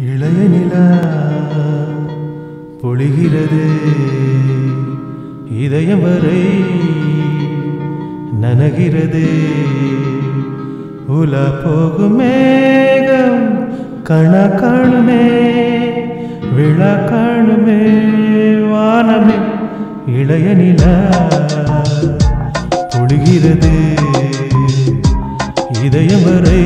இளைய நிலா பொழிகிறது இதயம் வரை நனகிறது உலா போகும் மேகம் கண காணுமே விழா காணுமே வானமே இளைய நிலா பொழிகிறது இதயம் வரை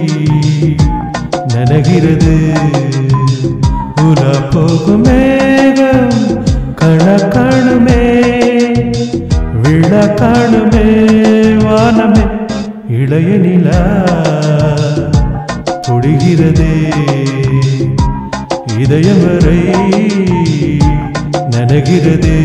நனகிறது உலா போகும் மேகம் கண காணுமே விழா காணுமே வானமே இளைய நிலா பொழிகிறது இதயம் வரை நனகிறது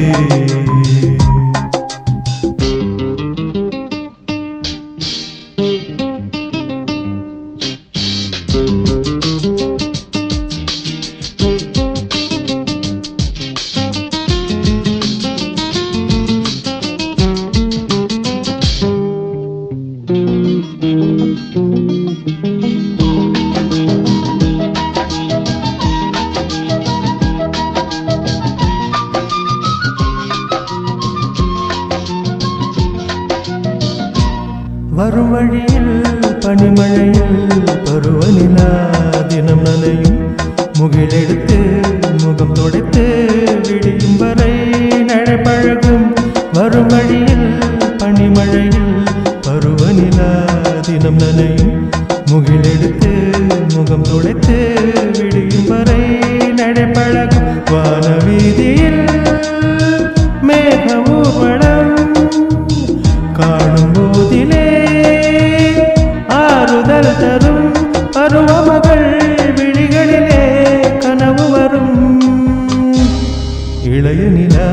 வரும் வழியில் பனிமழையில் பருவநிலா தினம் நனையும் முகிலெடுத்து முகம் துடைத்து விடியும் வரை நடைபழகும் வரும் வழியில் பனிமழையில் பருவநிலா தினம் நனையும் முகிலெடுத்து முகம் துடைத்து விடியும் வரை நடைபழகும் வானவீதியில் மேக ஊர்வலம் காணும் போதிலே ஆறுதல் தரும் பருவமகள் விழிகளிலே கனவு வரும் இளைய நிலா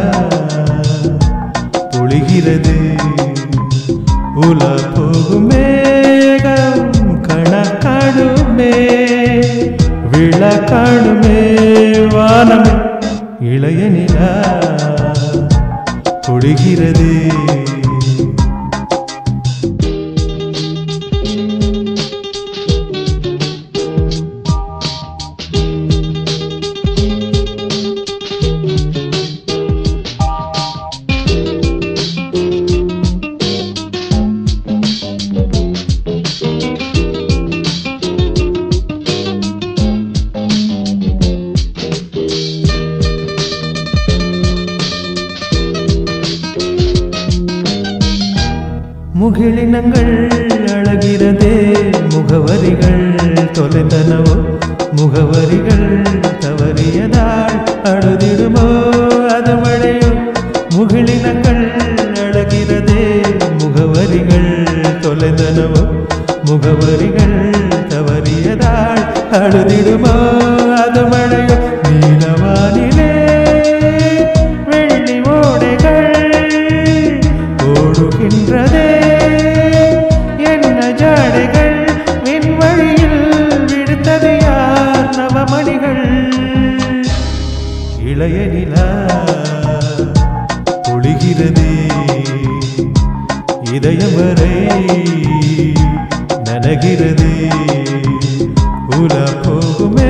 பொழிகிறது உலா போகும் மேகம் கணக்காடுமே விழா காணுமே வானமே இளைய நிலா பொழிகிறது முகிலினங்கள் அழகிறதே முகவரிகள் தொலைந்தனவோ முகவரிகள் தவறியதால் அழுதிடுமோ அது மழையோ முகிலினங்கள் அழகிறதே முகவரிகள் தொலைந்தனவோ முகவரிகள் தவறியதால் அழுதிடுமோ அது மழையோ நீலவானிலே வெள்ளி ஓடைகள் ஓடுகின்றதே என்ன ஜாடைகள் விண்வழியில் விடுத்தது யார் நவமணிகள் இளைய நிலா பொழிகிறது இதயம் வரை நனகிறது உலா போகுமே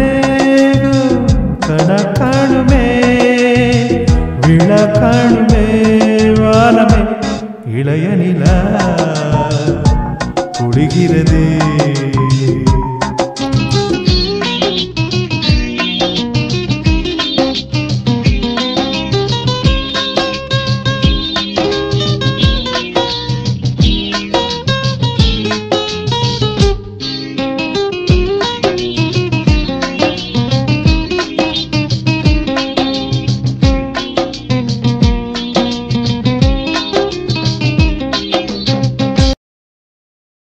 கணக்காணுமே விழா காணுமே வானமே இளைய நிலா பொழிகிறது